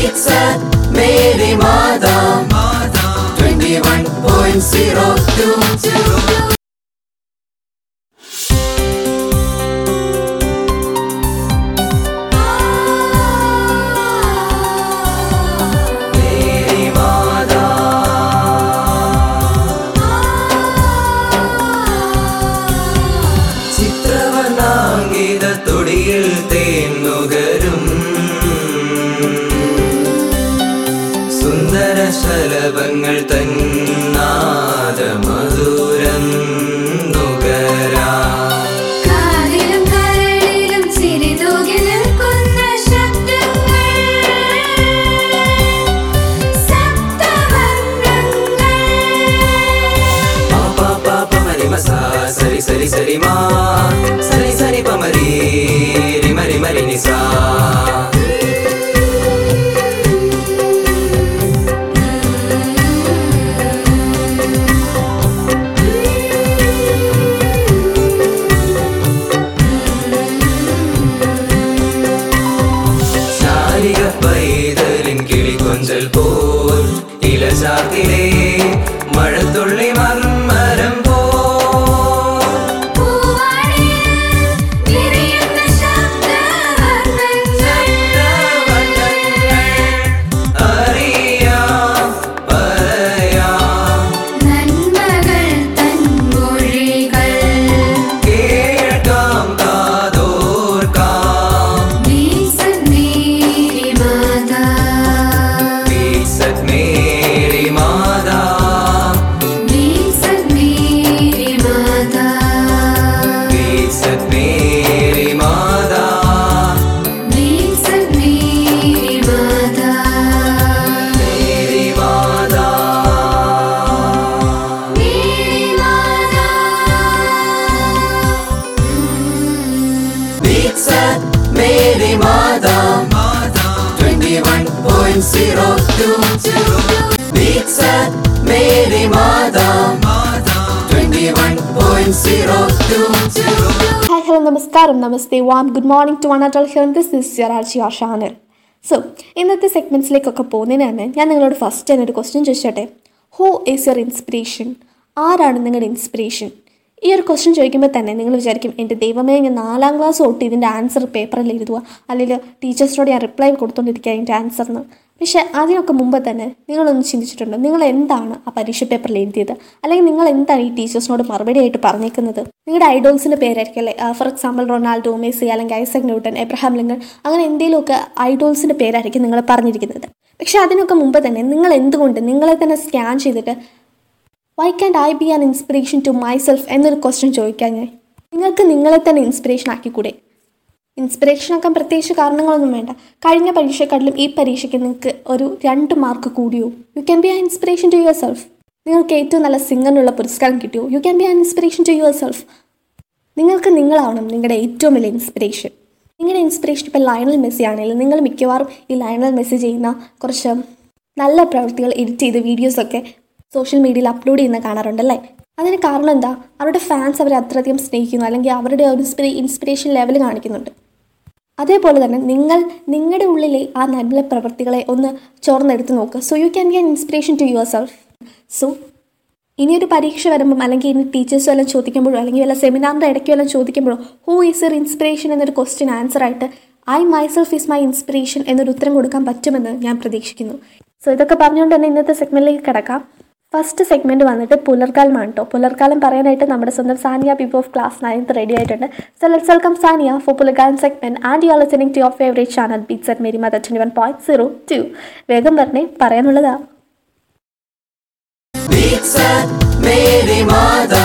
Beats at Mary Mada 21.022 Mary Mada ചിത്രവർണ്ണാങ്കിത തൊടിയിൽ തേന്നുകരും സുന്ദര ശലഭങ്ങൾ തന്നാദ മധുരം നുകരാ കാതിലും കരളിലും ചിരി തൂകി നിൽക്കുന്ന ശബ്ദങ്ങൾ സപ്തവർണ്ണങ്ങൾ പാ പാ പാ മരി മസാ സരി സരി സരി മാ സരി സരി പമരി റിമരി മരി നിസാ ശാലിക പൈതലിൻ കിളികൊഞ്ചൽ പോൽ ഇലചാത്തിലെ മഴത്തുള്ളി മർമരം പോൽ പൂവാടിയിൽ വിരിയുന്ന ശബ്ദവർണ്ണങ്ങൾ അറിയാം പറയാം നന്മകൾ തൻ മൊഴികൾ കേൾക്കാം കാതോർക്കാം വീസന്നീരി മാതാ വീസത് മേരി മാതാ വീസന്നീരി മാതാ വീസത് മേരി മാതാ വീസന്നീരി മാതാ Mary Matha Mary Matha Beats at Mary Mada 21.022 Beats at Mary Mada 21.022 hi hello നമസ്കാരം നമസ്തേ warm good morning to one and all here this is your RJ Shanal so ഇന്നത്തെ സെഗ്മെൻറ്റ്സിലേക്കൊക്കെ പോകുന്നതിന് തന്നെ ഞാൻ നിങ്ങളോട് ഫസ്റ്റ് തന്നെ ഒരു ക്വസ്റ്റ്യൻ ചോദിച്ചോട്ടെ ഹൂ ഈസ് യുവർ ഇൻസ്പിറേഷൻ ആരാണ് നിങ്ങളുടെ ഇൻസ്പിറേഷൻ ഈ ഒരു ക്വസ്റ്റ്യൻ ചോദിക്കുമ്പോൾ തന്നെ നിങ്ങൾ വിചാരിക്കും എൻ്റെ ദൈവമേ ഞാൻ നാലാം ക്ലാസ് തൊട്ട് ഇതിൻ്റെ ആൻസർ പേപ്പറിൽ എഴുതുക അല്ലെങ്കിൽ ടീച്ചേഴ്സിനോട് ഞാൻ റിപ്ലൈ കൊടുത്തുകൊണ്ടിരിക്കുക അതിൻ്റെ ആൻസറിന് പക്ഷേ അതിനൊക്കെ മുമ്പ് തന്നെ നിങ്ങളൊന്ന് ചിന്തിച്ചിട്ടുണ്ടോ നിങ്ങൾ എന്താണ് ആ പരീക്ഷ പേപ്പറിൽ എഴുതിയത് അല്ലെങ്കിൽ നിങ്ങൾ എന്താണ് ഈ ടീച്ചേഴ്സിനോട് മറുപടി ആയിട്ട് പറഞ്ഞേക്കുന്നത് നിങ്ങളുടെ ഐഡോൾസിൻ്റെ പേരായിരിക്കും അല്ലേ ഫോർ എക്സാമ്പിൾ റൊണാൾഡോ മെസ്സി അല്ലെങ്കിൽ ഐസക് ന്യൂട്ടൺ എബ്രഹാം ലിങ്കൺ അങ്ങനെ എന്തെങ്കിലുമൊക്കെ ഐഡോൾസിൻ്റെ പേരായിരിക്കും നിങ്ങൾ പറഞ്ഞിരിക്കുന്നത് പക്ഷേ അതിനൊക്കെ മുമ്പ് തന്നെ നിങ്ങൾ എന്തുകൊണ്ട് നിങ്ങളെ തന്നെ സ്കാൻ ചെയ്തിട്ട് why can't I be an inspiration to myself എന്നൊരു ക്വസ്റ്റ്യൻ ചോദിക്കാൻ ഞാൻ നിങ്ങൾക്ക് നിങ്ങളെ തന്നെ ഇൻസ്പിറേഷൻ ആക്കിക്കൂടെ ഇൻസ്പിറേഷൻ ആക്കാൻ പ്രത്യേകിച്ച് കാരണങ്ങളൊന്നും വേണ്ട കഴിഞ്ഞ പരീക്ഷയെക്കാട്ടിലും ഈ പരീക്ഷയ്ക്ക് നിങ്ങൾക്ക് ഒരു രണ്ട് മാർക്ക് കൂടിയോ you can be an inspiration to yourself നിങ്ങൾക്ക് ഏറ്റവും നല്ല സിംഗറിനുള്ള പുരസ്കാരം കിട്ടിയോ you can be an inspiration to yourself നിങ്ങൾക്ക് നിങ്ങളാവണം നിങ്ങളുടെ ഏറ്റവും വലിയ ഇൻസ്പിറേഷൻ നിങ്ങളുടെ ഇൻസ്പിറേഷൻ ഇപ്പോൾ ലയണൽ മെസ്സി ആണെങ്കിലും നിങ്ങൾ മിക്കവാറും ഈ ലയണൽ മെസ്സി ചെയ്യുന്ന കുറച്ച് നല്ല പ്രവൃത്തികൾ എഡിറ്റ് ചെയ്ത് വീഡിയോസൊക്കെ സോഷ്യൽ മീഡിയയിൽ അപ്ലോഡ് ചെയ്യുന്ന കാണാറുണ്ടല്ലേ അതിന് കാരണം എന്താ അവരുടെ ഫാൻസ് അവരെ അത്രയധികം സ്നേഹിക്കുന്നു അല്ലെങ്കിൽ അവരുടെ ഒരു ഇൻസ്പിറേ ഇൻസ്പിറേഷൻ ലെവൽ കാണിക്കുന്നുണ്ട് അതേപോലെ തന്നെ നിങ്ങൾ നിങ്ങളുടെ ഉള്ളിലെ ആ നല്ല പ്രവൃത്തികളെ ഒന്ന് ചോർന്നെടുത്ത് നോക്കുക so you can be an inspiration to yourself so ഇനിയൊരു പരീക്ഷ വരുമ്പം അല്ലെങ്കിൽ ഇനി ടീച്ചേഴ്സ് വല്ലതും ചോദിക്കുമ്പോഴോ അല്ലെങ്കിൽ വല്ല സെമിനാറിൻ്റെ ഇടയ്ക്ക് വല്ലതും ചോദിക്കുമ്പോഴോ ഹൂ ഈസ് യർ ഇൻസ്പിറേഷൻ എന്നൊരു ക്വസ്റ്റ്യൻ ആൻസർ ആയിട്ട് I myself is my inspiration എന്നൊരു ഉത്തരം കൊടുക്കാൻ പറ്റുമെന്ന് ഞാൻ പ്രതീക്ഷിക്കുന്നു സോ ഇതൊക്കെ പറഞ്ഞുകൊണ്ട് തന്നെ ഇന്നത്തെ സെഗ്മെൻറ്റിലേക്ക് കിടക്കാം ഫസ്റ്റ് സെഗ്മെൻറ്റ് വന്നിട്ട് പുലർക്കാലമാണ് കേട്ടോ പുലർക്കാലം പറയാനായിട്ട് നമ്മുടെ സ്വന്തം Saniya people of class ninth ready ആയിട്ടുണ്ട് so let's welcome Saniya for പുലർക്കാലം segment and you are listening to your favourite channel beats at Mary mother twenty one point zero two വേഗം പറഞ്ഞേ പറയാനുള്ളതാ Beats at Mary Mada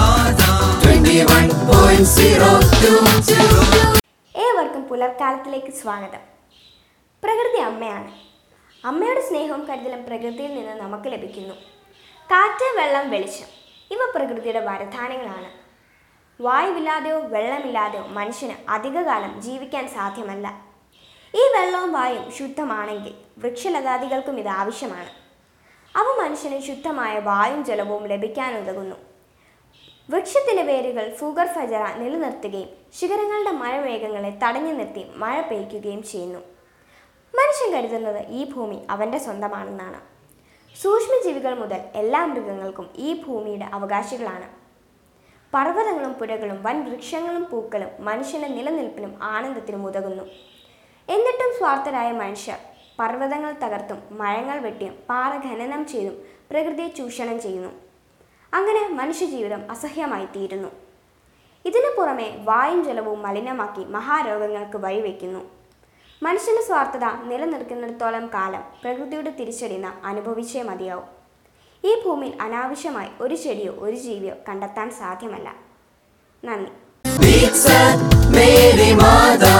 21.022 ഏവർക്കും പുലർക്കാലത്തിലേക്ക് സ്വാഗതം പ്രകൃതി അമ്മയാണ് അമ്മയുടെ സ്നേഹവും കരുതലും പ്രകൃതിയിൽ നിന്ന് നമുക്ക് ലഭിക്കുന്നു കാറ്റ് വെള്ളം വെളിച്ചം ഇവ പ്രകൃതിയുടെ വരദാനങ്ങളാണ് വായുവില്ലാതെയോ വെള്ളമില്ലാതെയോ മനുഷ്യന് അധികകാലം ജീവിക്കാൻ സാധ്യമല്ല ഈ വെള്ളവും വായും ശുദ്ധമാണെങ്കിൽ വൃക്ഷലതാദികൾക്കും ഇത് ആവശ്യമാണ് അവ മനുഷ്യന് ശുദ്ധമായ വായും ജലവും ലഭിക്കാനുതകുന്നു വൃക്ഷത്തിലെ വേരുകൾ ഫൂഗർ ഫജറ നിലനിർത്തുകയും ശിഖരങ്ങളുടെ മഴമേഘങ്ങളെ തടഞ്ഞു നിർത്തി മഴ പെയ്യ്ക്കുകയും ചെയ്യുന്നു മനുഷ്യൻ കരുതുന്നത് ഈ ഭൂമി അവൻ്റെ സ്വന്തമാണെന്നാണ് സൂക്ഷ്മജീവികൾ മുതൽ എല്ലാ മൃഗങ്ങൾക്കും ഈ ഭൂമിയുടെ അവകാശികളാണ് പർവ്വതങ്ങളും പുഴകളും വൻ വൃക്ഷങ്ങളും പൂക്കളും മനുഷ്യന്റെ നിലനിൽപ്പിനും ആനന്ദത്തിനും ഉതകുന്നു എന്നിട്ടും സ്വാർത്ഥരായ മനുഷ്യർ പർവ്വതങ്ങൾ തകർത്തും മഴങ്ങൾ വെട്ടിയും പാറ ഖനനം ചെയ്തും പ്രകൃതിയെ ചൂഷണം ചെയ്യുന്നു അങ്ങനെ മനുഷ്യജീവിതം അസഹ്യമായി തീരുന്നു ഇതിനു പുറമെ വായും ജലവും മലിനമാക്കി മഹാരോഗങ്ങൾക്ക് വഴിവെക്കുന്നു മനുഷ്യന്റെ സ്വാർത്ഥത നിലനിൽക്കുന്നിടത്തോളം കാലം പ്രകൃതിയുടെ തിരിച്ചടി നാം അനുഭവിച്ചേ മതിയാവും ഈ ഭൂമിയിൽ അനാവശ്യമായി ഒരു ചെടിയോ ഒരു ജീവിയോ കണ്ടെത്താൻ സാധ്യമല്ല നന്ദി Beats at Mary Mada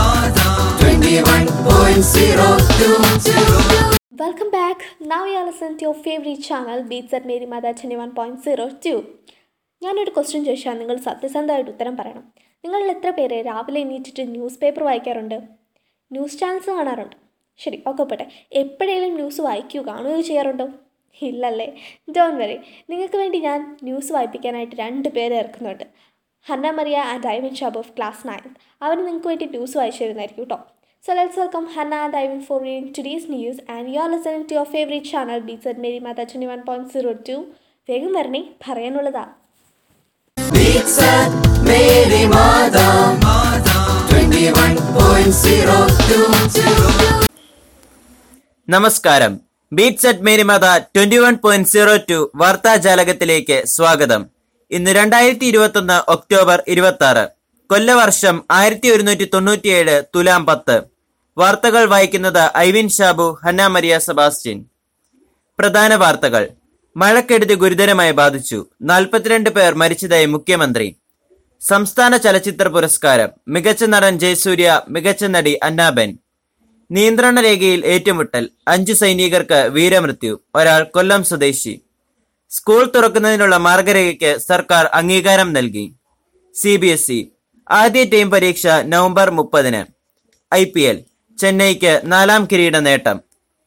21.02 Welcome back. Now you are listening to your favorite channel Beats at Mary Mother 21.02. ഞാനൊരു ക്വസ്റ്റ്യൻ ചോദിച്ചാൽ നിങ്ങൾ സത്യസന്ധമായിട്ട് ഉത്തരം പറയണം നിങ്ങളിൽ എത്ര പേര് രാവിലെ എണീറ്റിട്ട് ന്യൂസ് പേപ്പർ വായിക്കാറുണ്ട് ന്യൂസ് ചാനൽസ് കാണാറുണ്ട് ശരി ഒക്കെ പോട്ടെ എപ്പോഴേലും ന്യൂസ് വായിക്കുകയോ കാണുകയോ ചെയ്യാറുണ്ടോ ഇല്ലല്ലേ ഡോൺ വെറി നിങ്ങൾക്ക് വേണ്ടി ഞാൻ ന്യൂസ് വായിപ്പിക്കാനായിട്ട് രണ്ട് പേരെ ഇറക്കുന്നുണ്ട് Hannah Mariya and ഐവിൻ ഷാബ് of class nine അവർ നിങ്ങൾക്ക് വേണ്ടി ന്യൂസ് വായിച്ചു തരുന്നതായിരിക്കും കേട്ടോ so let's welcome Hannah and ഐവിൻ four reading today's news and you are listening to your favourite channel beats at Mary Matha twenty one point zero two വേഗം വരണേ പറയാനുള്ളതാ Beats at Mary Mada 21.02 നമസ്കാരം beats at മേരിമത twenty one point zero to വാർത്താജാലകത്തിലേക്ക് സ്വാഗതം ഇന്ന് രണ്ടായിരത്തി ഇരുപത്തി ഒന്ന് October ഇരുപത്തി ആറ് കൊല്ലവർഷം ആയിരത്തി ഒരുന്നൂറ്റി തൊണ്ണൂറ്റിയേഴ് തുലാം പത്ത് വാർത്തകൾ വായിക്കുന്നത് ഐവിൻ ഷാബു ഹന്ന മരിയ സെബാസ്റ്റ്യൻ പ്രധാന വാർത്തകൾ മഴക്കെടുതി ഗുരുതരമായി ബാധിച്ചു നാൽപ്പത്തിരണ്ട് പേർ മരിച്ചതായി മുഖ്യമന്ത്രി സംസ്ഥാന ചലച്ചിത്ര പുരസ്കാരം മികച്ച നടൻ ജയസൂര്യ മികച്ച നടി അന്നാബെൻ നിയന്ത്രണ രേഖയിൽ ഏറ്റുമുട്ടൽ അഞ്ചു സൈനികർക്ക് വീരമൃത്യു ഒരാൾ കൊല്ലം സ്വദേശി സ്കൂൾ തുറക്കുന്നതിനുള്ള മാർഗരേഖയ്ക്ക് സർക്കാർ അംഗീകാരം നൽകി സി ബി എസ് ഇ ആദ്യ ടീം പരീക്ഷ നവംബർ മുപ്പതിന് ഐ പി എൽ ചെന്നൈക്ക് നാലാം കിരീട നേട്ടം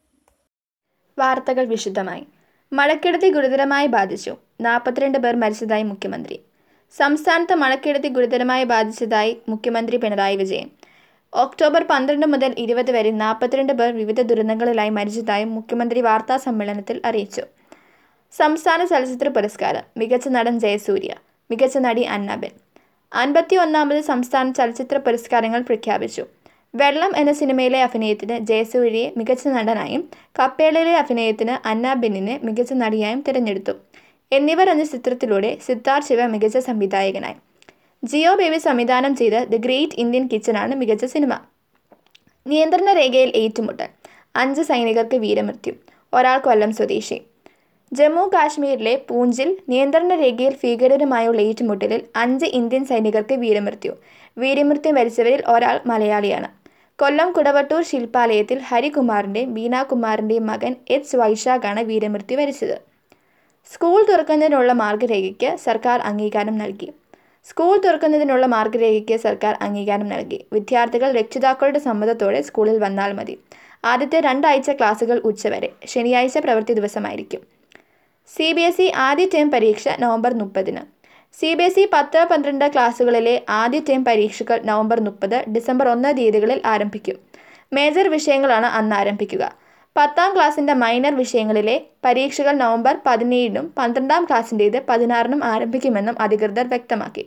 വാർത്തകൾ വിശദമായി മഴക്കെടുതി ഗുരുതരമായി ബാധിച്ചു നാൽപ്പത്തിരണ്ട് പേർ മരിച്ചതായി മുഖ്യമന്ത്രി സംസ്ഥാനത്ത് മഴക്കെടുതി ഗുരുതരമായി ബാധിച്ചതായി മുഖ്യമന്ത്രി പിണറായി വിജയൻ ഒക്ടോബർ പന്ത്രണ്ട് മുതൽ ഇരുപത് വരെ നാൽപ്പത്തിരണ്ട് പേർ വിവിധ ദുരന്തങ്ങളിലായി മരിച്ചതായും മുഖ്യമന്ത്രി വാർത്താ സമ്മേളനത്തിൽ അറിയിച്ചു സംസ്ഥാന ചലച്ചിത്ര പുരസ്കാരം മികച്ച നടൻ ജയസൂര്യ മികച്ച നടി അന്നാബെൻ അൻപത്തി ഒന്നാമത് സംസ്ഥാന ചലച്ചിത്ര പുരസ്കാരങ്ങൾ പ്രഖ്യാപിച്ചു വെള്ളം എന്ന സിനിമയിലെ അഭിനയത്തിന് ജയസൂര്യയെ മികച്ച നടനായും കപ്പേളയിലെ അഭിനയത്തിന് അന്നാബെന്നിനെ മികച്ച നടിയായും തിരഞ്ഞെടുത്തു എന്നിവർ എന്ന ചിത്രത്തിലൂടെ സിദ്ധാർത്ഥ് ശിവ മികച്ച സംവിധായകനായി ജിയോ ബേബി സംവിധാനം ചെയ്ത ദി ഗ്രേറ്റ് ഇന്ത്യൻ കിച്ചനാണ് മികച്ച സിനിമ നിയന്ത്രണ രേഖയിൽ ഏറ്റുമുട്ടൽ അഞ്ച് സൈനികർക്ക് വീരമൃത്യു ഒരാൾ കൊല്ലം സ്വദേശി ജമ്മു കാശ്മീരിലെ പൂഞ്ചിൽ നിയന്ത്രണ രേഖയിൽ ഭീകരരുമായുള്ള ഏറ്റുമുട്ടലിൽ അഞ്ച് ഇന്ത്യൻ സൈനികർക്ക് വീരമൃത്യു വീരമൃത്യു മരിച്ചവരിൽ ഒരാൾ മലയാളിയാണ് കൊല്ലം കുടവട്ടൂർ ശില്പാലയത്തിൽ ഹരികുമാറിൻ്റെയും ബീനാകുമാറിൻ്റെയും മകൻ എച്ച് വൈശാഖാണ് വീരമൃത്യു വരിച്ചത് സ്കൂൾ തുറക്കുന്നതിനുള്ള മാർഗരേഖയ്ക്ക് സർക്കാർ അംഗീകാരം നൽകി സ്കൂൾ തുറക്കുന്നതിനുള്ള മാർഗരേഖയ്ക്ക് സർക്കാർ അംഗീകാരം നൽകി വിദ്യാർത്ഥികൾ രക്ഷിതാക്കളുടെ സമ്മതത്തോടെ സ്കൂളിൽ വന്നാൽ മതി ആദ്യത്തെ രണ്ടാഴ്ച ക്ലാസുകൾ ഉച്ചവരെ ശനിയാഴ്ച പ്രവൃത്തി ദിവസമായിരിക്കും സി ബി എസ് ഇ ആദ്യ ടേം പരീക്ഷ നവംബർ മുപ്പതിന് സി ബി എസ് ഇ പത്ത് പന്ത്രണ്ട് ക്ലാസ്സുകളിലെ ആദ്യ ടേം പരീക്ഷകൾ നവംബർ മുപ്പത് ഡിസംബർ ഒന്ന് തീയതികളിൽ ആരംഭിക്കും മേജർ വിഷയങ്ങളാണ് അന്ന് ആരംഭിക്കുക പത്താം ക്ലാസ്സിൻ്റെ മൈനർ വിഷയങ്ങളിലെ പരീക്ഷകൾ നവംബർ പതിനേഴിനും പന്ത്രണ്ടാം ക്ലാസ്സിൻ്റേത് പതിനാറിനും ആരംഭിക്കുമെന്നും അധികൃതർ വ്യക്തമാക്കി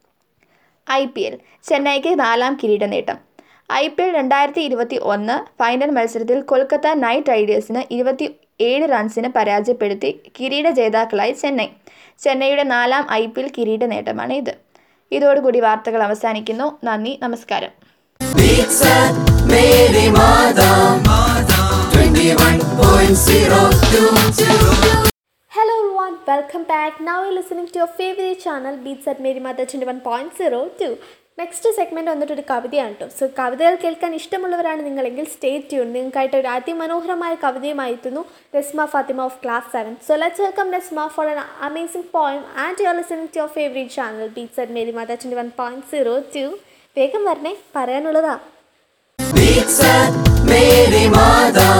ഐ പി എൽ ചെന്നൈക്ക് നാലാം കിരീട നേട്ടം ഐ പി എൽ രണ്ടായിരത്തി ഇരുപത്തി ഒന്ന് ഫൈനൽ മത്സരത്തിൽ കൊൽക്കത്ത നൈറ്റ് റൈഡേഴ്സിന് ഇരുപത്തി ഏഴ് റൺസിന് പരാജയപ്പെടുത്തി കിരീട ജേതാക്കളായി ചെന്നൈ ചെന്നൈയുടെ നാലാം ഐ പി എൽ കിരീട നേട്ടമാണ് ഇത് ഇതോടുകൂടി വാർത്തകൾ അവസാനിക്കുന്നു നന്ദി നമസ്കാരം Beats at Mary Mada 21.02 Hello everyone, welcome back. Now you're listening to your favorite channel Beats at Mary Mother 21.02. Next segment വന്നിട്ട് ഒരു കവിതയാണ് കേട്ടോ സോ കവിതകൾ കേൾക്കാൻ ഇഷ്ടമുള്ളവരാണ് നിങ്ങളെങ്കിൽ സ്റ്റേ ട്യൂൺ നിങ്ങൾക്കായിട്ട് ഒരു അതിമനോഹരമായ കവിതയുമായി എത്തുന്നു Rasma Fathima of class seven so let's welcome Rasma for an amazing poem and you are listening to your favourite channel beats at Mary mother twenty one point zero two വേഗം വരണേ പറയാനുള്ളതാ Beats at Mary Mada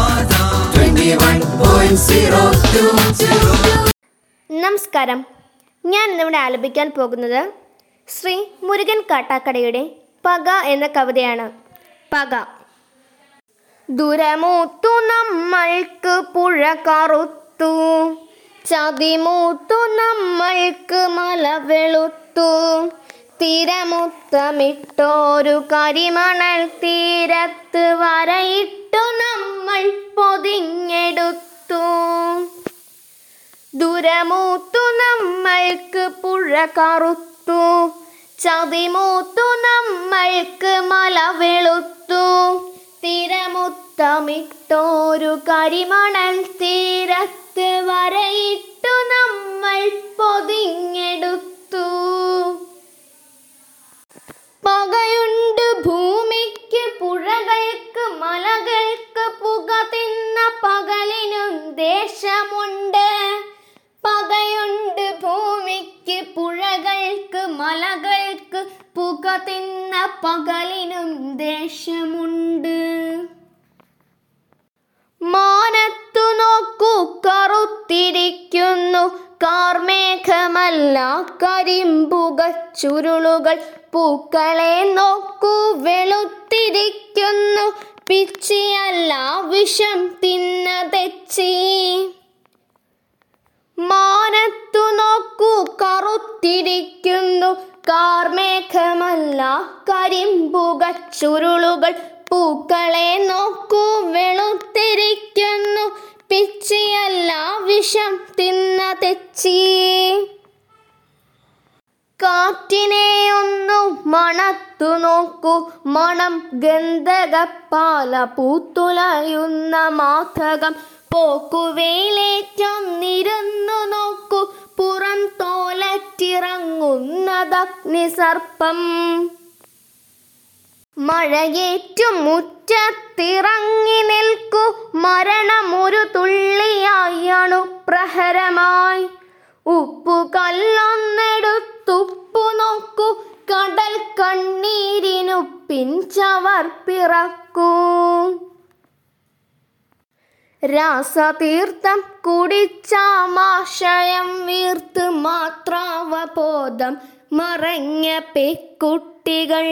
21.02 നമസ്കാരം ഞാൻ ഇന്നിവിടെ ആലപിക്കാൻ പോകുന്നത് ശ്രീ മുരുകൻ കാട്ടാക്കടയുടെ പക എന്ന കവിതയാണ് പക ദുരമൂത്തു നമ്മൾക്ക് പുഴ കറുത്തു ചതിമൂത്തു നമ്മൾക്ക് മല വെളുത്തു തിരമുത്തമിട്ടോരു കരിമണൽ തീരത്ത് വരയിട്ടു നമ്മൾ പൊതിഞ്ഞെടുത്തു ദുരമൂത്തു നമ്മൾക്ക് പുഴ കറുത്തു ചതിമൂത്തു നമ്മൾക്ക് മല വെളുത്തു തിരമുത്തമിട്ടോരു കരിമണൽ തീരത്ത് വരയിട്ടു നമ്മൾ പൊതിഞ്ഞെടുത്തു പകയുണ്ട് ഭൂമിക്ക് പുഴകൾക്ക് മലകൾക്ക് പുക തിന്ന പകലിനും ദേശമുണ്ട് പകയുണ്ട് ഭൂമിക്ക് പുഴകൾക്ക് മലകൾക്ക് പുക തിന്ന പകലിനും ദേശമുണ്ട് മാനത്തു നോക്കൂ കറുത്തിരിക്കുന്നു കാർമേഘമല്ല കരിമ്പുക ചുരുളുകൾ പൂക്കളെ നോക്കൂ വെളുത്തിരിക്കുന്നു പിച്ചിയല്ല വിഷം തിന്ന തെച്ചി മാനത്തു നോക്കൂ കറുത്തിരിക്കുന്നു കാർമേഘമല്ല കരിമ്പുക ചുരുളുകൾ പൂക്കളെ നോക്കൂ വെളുത്തിരിക്കുന്നു പിച്ചിയല്ല വിഷം തിന്ന തെച്ചി കാറ്റിനെ ഒന്നു മണത്തു നോക്കൂ മണം ഗന്ധകപ്പാല പൂത്തുലയുന്ന മാധകം പോക്കുവേലേറ്റൊന്നിരുന്നു നോക്കൂ പുറം തോലറ്റിറങ്ങുന്നതഗ്നിസർപ്പം മഴയേറ്റും മുറ്റത്തിറങ്ങി നിൽക്കൂ മരണമൊരു തുള്ളിയായി അണുപ്രഹരമായി ഉപ്പു കല്ലൊന്നെടുത്തുപ്പു നോക്കൂ കടൽ കണ്ണീരിനു പിഞ്ചവർ പിറക്കൂ രാസതീർത്ഥം കുടിച്ചാമാശയം വീർത്ത് മാത്രാവബോധം മറഞ്ഞ പെക്കുട്ടികൾ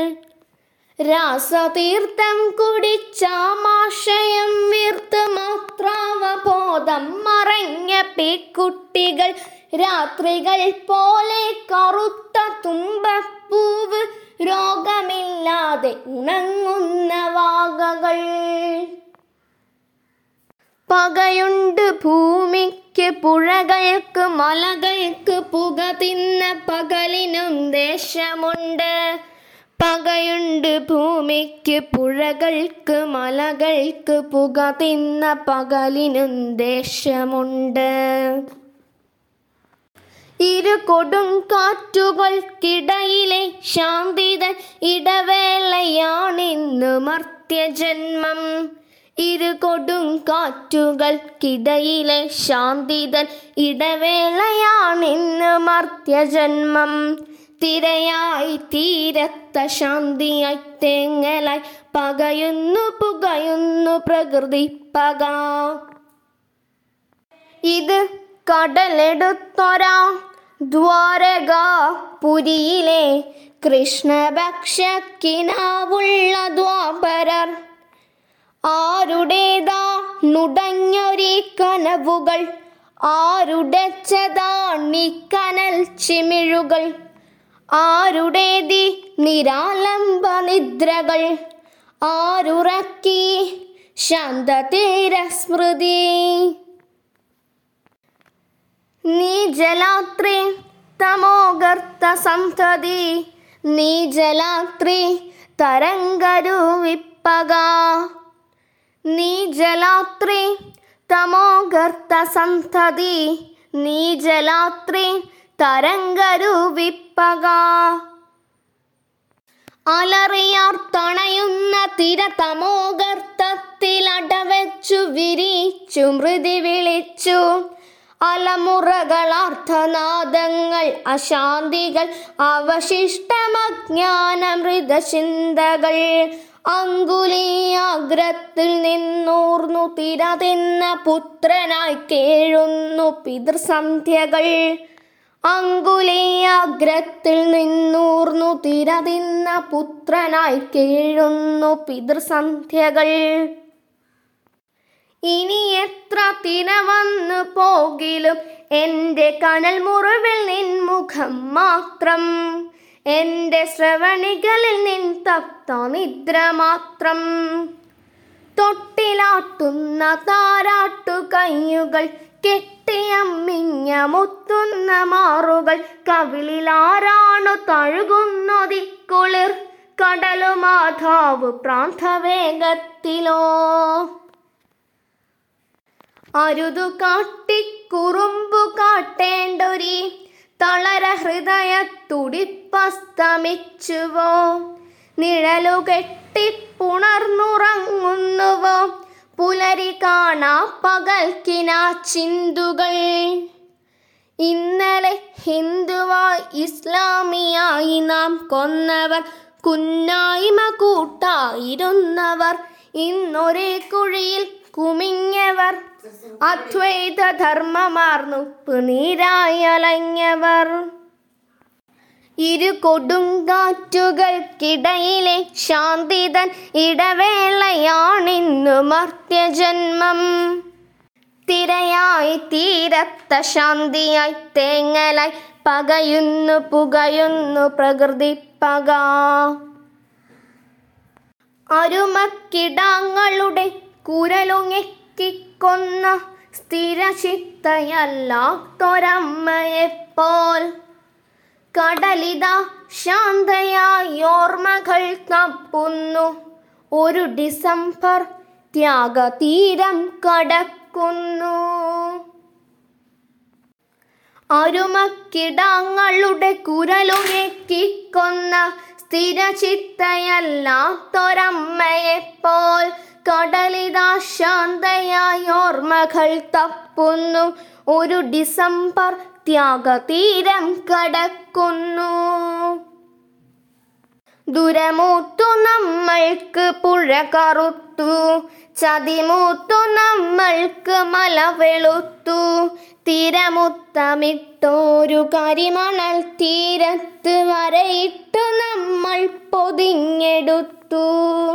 രാസതീർത്ഥം കുടിച്ചാമാശയം വീർത്ത് മാത്രാവബോധം മറഞ്ഞ പെക്കുട്ടികൾ രാത്രികൾ പോലെ കറുത്ത തുമ്പപ്പൂവ് രോഗമില്ലാതെ ഉണങ്ങുന്ന വാകകൾ പകയുണ്ട് ഭൂമിക്ക് പുഴകൾക്ക് മലകൾക്ക് പുക തിന്ന പകലിനും ദേശമുണ്ട് പകയുണ്ട് ഭൂമിക്ക് പുഴകൾക്ക് മലകൾക്ക് പുക തിന്ന പകലിനും ദേശമുണ്ട് ഇരു കൊടും കാറ്റുകൾക്കിടയിലെ ശാന്തിതൻ ഇടവേളയാണിന്ന് മർത്യജന്മം ഇരു കൊടും കാറ്റുകൾക്കിടയിലെ ശാന്തിതൻ ഇടവേളയാണിന്ന് മർത്യജന്മം തിരയായി തീരത്ത ശാന്തിയായി തേങ്ങലായി പകയുന്നു പുകയുന്നു പ്രകൃതി പക ഇത് കടലെടുത്തൊരാ ദ്വാരക പുരിയിലെ കൃഷ്ണഭക്ഷക്കിനാവുള്ള ദ്വാപരർ ആരുടേതാ നുടഞ്ഞൊരീ കനവുകൾ ആരുടച്ചതാണീ കനൽ ചിമിഴുകൾ ആരുടേതി നിരാലംബ നിദ്രകൾ ആരുറക്കി ശാന്തതീര സ്മൃതി നീ ജലാത്രി തമോഗർത്ത സന്തതി നീ ജലാത്രി തരംഗരുവിപ്പക നീ ജലാത്രി തമോഗർത്ത സന്തതി നീ ജലാത്രി തരംഗരുവിപ്പക അലറിയാർ തണയുന്ന തിര തമോഗർത്തത്തിൽ അടവച്ചു വിരിച്ചു മൃതി വിളിച്ചു അലമുറകളാർത്ഥനാദങ്ങൾ അശാന്തികൾ അവശിഷ്ടമജ്ഞാനമൃത ചിന്തകൾ അങ്കുലീയാഗ്രത്തിൽ നിന്നൂർന്നു തിര തിന്ന പുത്രനായി കേഴുന്നു പിതൃസന്ധ്യകൾ അങ്കുലീയാഗ്രത്തിൽ നിന്നൂർന്നു തിര തിന്ന പുത്രനായി കേഴുന്നു പിതൃസന്ധ്യകൾ ഇനി എത്ര തിന വന്നു പോകിലും എൻ്റെ കനൽ മുറിവിൽ നിൻ മുഖം മാത്രം എൻ്റെ ശ്രവണികളിൽ നിൻ തപ്ത നിദ്ര മാത്രം തൊട്ടിലാട്ടുന്ന താരാട്ടു കയ്യുകൾ കെട്ടിയമ്മിഞ്ഞ മുത്തുന്ന മാറുകൾ കവിളിലാരാണു തഴുകുന്നതിക്കുളിർ കടലുമാധാവ് പ്രാന്തവേഗത്തിലോ അരുതു കാട്ടിക്കുറുമ്പു കാട്ടേണ്ടൊരി തളര ഹൃദയ തുടിപ്പസ്തമിച്ചുവോ നിഴലു കെട്ടിപ്പുണർന്നുറങ്ങുന്നുവോ പുലരി കാണാ പകൽക്കിനാ ചിന്തുകൾ ഇന്നലെ ഹിന്ദുവായി ഇസ്ലാമിയായി നാം കൊന്നവർ കുന്നായ്മ കൂട്ടായിരുന്നവർ ഇന്നൊരേ കുഴിയിൽ കുമിഞ്ഞവർ അദ്വൈത ധർമ്മമാർന്നു നീരായലഞ്ഞവർ ഇരു കൊടുങ്കാറ്റുകൾക്കിടയിലെ ശാന്തിതൻ ഇടവേളയാണിന്നു മർത്യജന്മം തിരയായി തീരത്ത ശാന്തിയായി തേങ്ങലായി പകയുന്നു പുകയുന്നു പ്രകൃതി പക അരുമക്കിടാങ്ങളുടെ കുരലുങ്ങെക്കിക്കൊന്ന സ്ഥിരചിത്തയല്ലാത്തൊരമ്മയെപ്പോൽ കടലിതാ ശാന്തയായി ഓർമ്മകൾ തപ്പുന്നു ഒരു ഡിസംബർ ത്യാഗതീരം കടക്കുന്നു അരുമക്കിടാങ്ങളുടെ കുരലുങ്ങെക്കിക്കൊന്ന സ്ഥിരചിത്തയല്ലാത്തൊരമ്മയെപ്പോൽ കടലിതാ ശാന്തയായി ഓർമ്മകൾ തപ്പുന്നു ഒരു ഡിസംബർ ത്യാഗതീരം കടക്കുന്നു ദുരമൂത്തു നമ്മൾക്ക് പുഴ കറുത്തു ചതിമൂത്തു നമ്മൾക്ക് മല വെളുത്തു തിരമുത്തമിട്ടോരു കരിമണൽ തീരത്ത് വരയിട്ടു നമ്മൾ പൊതിഞ്ഞെടുത്തു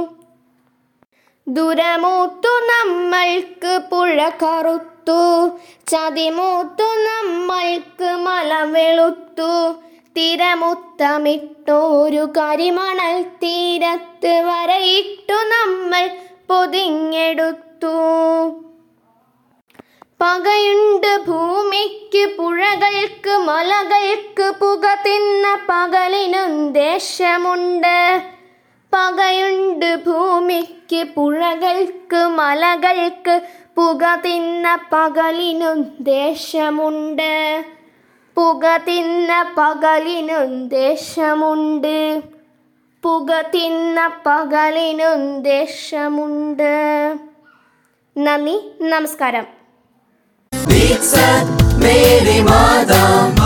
ദുരമൂത്തു നമ്മൾക്ക് പുഴ കറുത്തു ചതിമൂത്തു നമ്മൾക്ക് മല വെളുത്തു തിരമുത്തമിട്ടോരു കരിമണൽ തീരത്ത് വരയിട്ടു നമ്മൾ പൊതിഞ്ഞെടുത്തു പകയുണ്ട് ഭൂമിക്ക് പുഴകൾക്ക് മലകൾക്ക് പുക തിന്ന പകലിനും ദേശമുണ്ട് പകയുണ്ട് ഭൂമിക്ക് പുഴകൾക്ക് മലകൾക്ക് പുക തിന്ന പകലിനും ദേശമുണ്ട് പുക തിന്ന പകലിനും ദേശമുണ്ട് പുക തിന്ന പകലിനും ദേശമുണ്ട് നന്ദി നമസ്കാരം Beats at Mary Mada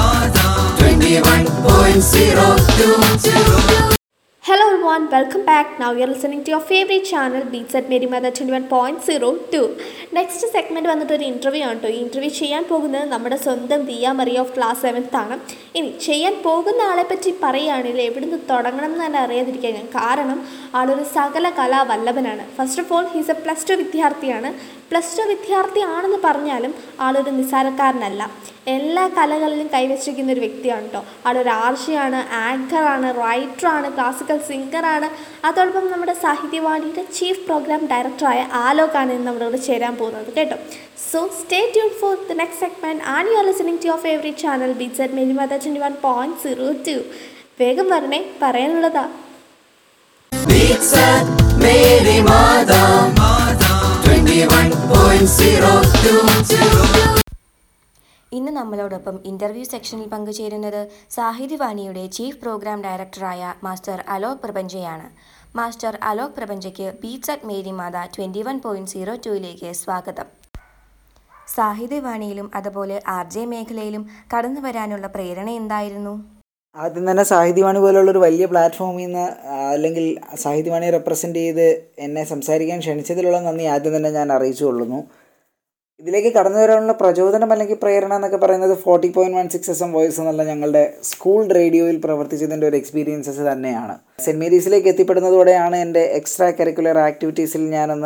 21.02 Hello everyone, welcome back. Now you're listening to your favorite channel Beats at Mary Mother 21.02. Next segment വന്നിട്ട് ഒരു ഇൻ്റർവ്യൂ ആണ് കേട്ടോ ഈ ഇൻ്റർവ്യൂ ചെയ്യാൻ പോകുന്നത് നമ്മുടെ സ്വന്തം Diya Mariya of class seventh ആണ് ഇനി ചെയ്യാൻ പോകുന്ന ആളെ പറ്റി പറയുകയാണെങ്കിൽ എവിടുന്ന് തുടങ്ങണം എന്ന് തന്നെ അറിയാതിരിക്കാൻ ഞാൻ കാരണം ആളൊരു സകല കലാവല്ലഭനാണ് first of all he's a plus two വിദ്യാർത്ഥിയാണ് പ്ലസ് ടു വിദ്യാർത്ഥിയാണെന്ന് പറഞ്ഞാലും ആളൊരു നിസ്സാരക്കാരനല്ല എല്ലാ കലകളിലും കൈവച്ചിരിക്കുന്ന ഒരു വ്യക്തിയാണ് കേട്ടോ ആളൊരു ആർഷയാണ് ആങ്കറാണ് റൈറ്ററാണ് ക്ലാസിക്കൽ സിംഗറാണ് അതോടൊപ്പം നമ്മുടെ സാഹിത്യവാണിയുടെ ചീഫ് പ്രോഗ്രാം ഡയറക്ടറായ ആലോകാണ് ഇന്ന് നമ്മുടെ കൂടെ ചേരാൻ പോകുന്നത് കേട്ടോ so stay tune for the next segment and you are listening to your favourite channel beats at Mary mother twenty one point zero two വേഗം വരണേ പറയാനുള്ളതാ Beats at Mary Mada 21.02 ഇന്ന് നമ്മളോടൊപ്പം ഇന്റർവ്യൂ സെക്ഷനിൽ പങ്കുചേരുന്നത് സാഹിത്യവാണിയുടെ ചീഫ് പ്രോഗ്രാം ഡയറക്ടറായ master Alok പ്രപഞ്ചയാണ് master Alok പ്രപഞ്ചയ്ക്ക് beats at Mary Matha twenty one point zero ടൂയിലേക്ക് സ്വാഗതം സാഹിത്യവാണിയിലും അതുപോലെ ആർ ജെ മേഖലയിലും കടന്നു വരാനുള്ള പ്രേരണ എന്തായിരുന്നു ആദ്യം തന്നെ സാഹിത്യവാണി പോലുള്ള ഒരു വലിയ പ്ലാറ്റ്ഫോമിൽ നിന്ന് ആ, അല്ലെങ്കിൽ സാഹിത്യവാണിയെ റെപ്രസെൻ്റ് ചെയ്ത് എന്നെ സംസാരിക്കാൻ ക്ഷണിച്ചതിലുള്ള നന്ദി ആദ്യം തന്നെ ഞാൻ അറിയിച്ചു കൊള്ളുന്നു ഇതിലേക്ക് കടന്നു വരാനുള്ള പ്രചോദനം അല്ലെങ്കിൽ പ്രേരണ എന്നൊക്കെ പറയുന്നത് forty point one six S M voice എന്നുള്ള ഞങ്ങളുടെ സ്കൂൾ റേഡിയോയിൽ പ്രവർത്തിച്ചതിൻ്റെ ഒരു എക്സ്പീരിയൻസസ് തന്നെയാണ് സെൻറ്റ് മേരീസിലേക്ക് എത്തിപ്പെടുന്നതോടെയാണ് എൻ്റെ എക്സ്ട്രാ കരിക്കുലർ ആക്ടിവിറ്റീസിൽ ഞാനൊന്ന്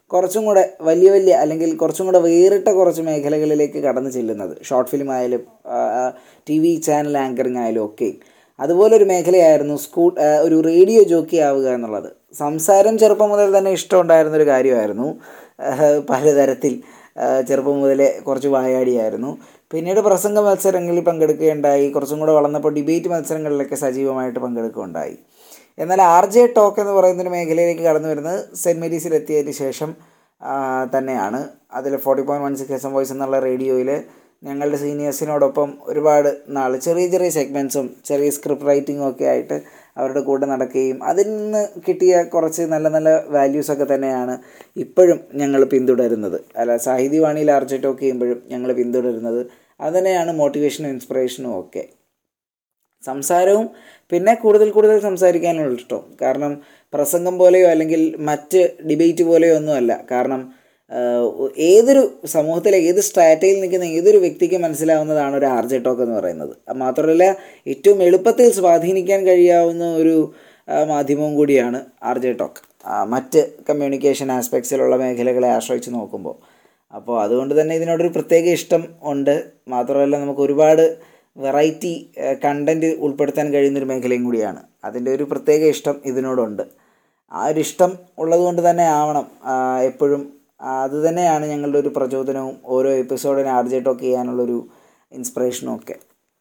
കുറച്ചും കൂടെ വലിയ വലിയ അല്ലെങ്കിൽ കുറച്ചും കൂടെ വേറിട്ട കുറച്ച് മേഖലകളിലേക്ക് കടന്നു ചെല്ലുന്നത് ഷോർട്ട് ഫിലിം ആയാലും ടി വി ചാനൽ ആങ്കറിങ് ആയാലും ഒക്കെ അതുപോലെ ഒരു മേഖലയായിരുന്നു സ്കൂൾ ആ, ഒരു റേഡിയോ ജോക്കി ആവുക എന്നുള്ളത് സംസാരം ചെറുപ്പം മുതൽ തന്നെ ഇഷ്ടമുണ്ടായിരുന്ന ഒരു കാര്യമായിരുന്നു ആ, പലതരത്തിൽ ആ, ചെറുപ്പം മുതലേ കുറച്ച് വായാടിയായിരുന്നു പിന്നീട് പ്രസംഗ മത്സരങ്ങളിൽ പങ്കെടുക്കുകയുണ്ടായി കുറച്ചും കൂടെ വളർന്നപ്പോൾ ഡിബേറ്റ് മത്സരങ്ങളിലൊക്കെ സജീവമായിട്ട് പങ്കെടുക്കുകയുണ്ടായി എന്നാൽ ആർ ജെ ടോക്ക് എന്ന് പറയുന്നൊരു മേഖലയിലേക്ക് കടന്നു വരുന്നത് സെൻറ്റ് മേരീസിൽ എത്തിയതിന് ശേഷം ആ, തന്നെയാണ് അതിൽ forty point one six S M voice എന്നുള്ള റേഡിയോയിൽ ഞങ്ങളുടെ സീനിയേഴ്സിനോടൊപ്പം ഒരുപാട് നാൾ ചെറിയ ചെറിയ സെഗ്മെൻറ്റ്സും ചെറിയ സ്ക്രിപ്റ്റ് റൈറ്റിങ്ങും ഒക്കെ ആയിട്ട് അവരുടെ കൂടെ നടക്കുകയും അതിൽ നിന്ന് കിട്ടിയ കുറച്ച് നല്ല നല്ല വാല്യൂസൊക്കെ തന്നെയാണ് ഇപ്പോഴും ഞങ്ങൾ പിന്തുടരുന്നത് അല്ല സാഹിത്യവാണിയിൽ ആർ ജെ ടോക്ക് ചെയ്യുമ്പോഴും ഞങ്ങൾ പിന്തുടരുന്നത് അത് തന്നെയാണ് മോട്ടിവേഷനും ഇൻസ്പിറേഷനും ഒക്കെ സംസാരവും പിന്നെ കൂടുതൽ കൂടുതൽ സംസാരിക്കാനുള്ള ഇഷ്ടം കാരണം പ്രസംഗം പോലെയോ അല്ലെങ്കിൽ മറ്റ് ഡിബേറ്റ് പോലെയോ ഒന്നുമല്ല കാരണം ആഹ്, ഏതൊരു സമൂഹത്തിലെ ഏത് സ്ട്രാറ്റയിൽ നിൽക്കുന്ന ഏതൊരു വ്യക്തിക്ക് മനസ്സിലാവുന്നതാണ് ഒരു ആർജെ ടോക്ക് എന്ന് പറയുന്നത് അത് മാത്രമല്ല ഏറ്റവും എളുപ്പത്തിൽ സ്വാധീനിക്കാൻ കഴിയാവുന്ന ഒരു ആ, മാധ്യമവും കൂടിയാണ് ആർജെ ടോക്ക് ആ, മറ്റ് കമ്മ്യൂണിക്കേഷൻ ആസ്പെക്ട്സിലുള്ള മേഖലകളെ ആശ്രയിച്ച് നോക്കുമ്പോൾ അപ്പോൾ അതുകൊണ്ട് തന്നെ ഇതിനോടൊരു പ്രത്യേക ഇഷ്ടം ഉണ്ട് മാത്രമല്ല നമുക്ക് ഒരുപാട് വെറൈറ്റി കണ്ടൻറ്റ് ഉൾപ്പെടുത്താൻ കഴിയുന്നൊരു മേഖലയും കൂടിയാണ് അതിൻ്റെ ഒരു പ്രത്യേക ഇഷ്ടം ഇതിനോടുണ്ട് ആ ഒരു ഇഷ്ടം ഉള്ളതുകൊണ്ട് തന്നെ ആവണം ആ, എപ്പോഴും ആ, അത് തന്നെയാണ് ഞങ്ങളുടെ ഒരു പ്രചോദനവും ഓരോ എപ്പിസോഡിനെ ആർജെ ടോക്ക് ചെയ്യാനുള്ളൊരു ഇൻസ്പിറേഷനും ഒക്കെ